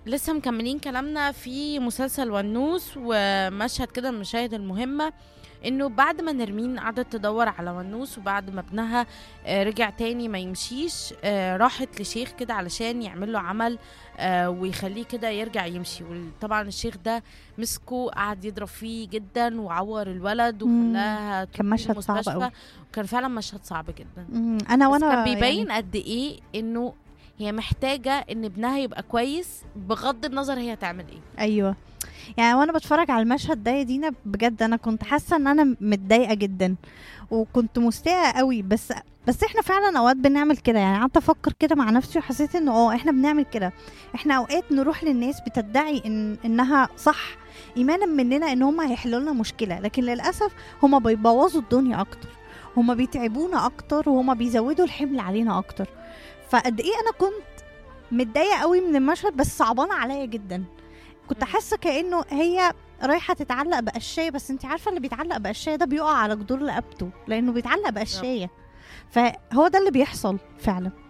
لسه مكملين كلامنا في مسلسل ونوس ومشهد كده من المشاهد المهمة انه بعد ما نرمين قعدت تدور على ونوس وبعد ما ابنها آه، رجع تاني ما يمشيش آه، راحت لشيخ كده علشان يعمل له عمل آه، ويخليه كده يرجع يمشي وطبعا الشيخ ده مسكه قعد يضرب فيه جدا وعور الولد مم. وخلاها كان مشهد صعب المستشفى قوي. وكان فعلا مشهد صعب جدا مم، انا بس وانا كان بيبين يعني قد ايه انه هي محتاجة ان ابنها يبقى كويس بغض النظر هي هتعمل ايه ايوه يعني وانا بتفرج على المشهد ده يا دينا بجد انا كنت حاسه ان انا متضايقه جدا وكنت مستاءه قوي بس بس احنا فعلا اوقات بنعمل كده يعني قعدت افكر كده مع نفسي وحسيت انه اه احنا بنعمل كده احنا اوقات نروح للناس بتدعي ان انها صح ايمانا مننا ان هم هيحلوا لنا مشكله لكن للاسف هم بيبوظوا الدنيا اكتر هم بيتعبونا اكتر وهم بيزودوا الحمل علينا اكتر فقد ايه انا كنت متضايقه قوي من المشهد بس صعبانه عليا جدا كنت مم. حاسه كانه هي رايحه تتعلق بقشايه بس انت عارفه اللي بيتعلق بقشايه ده بيقع على جدور رقبته لانه بيتعلق بقشايه فهو ده اللي بيحصل فعلا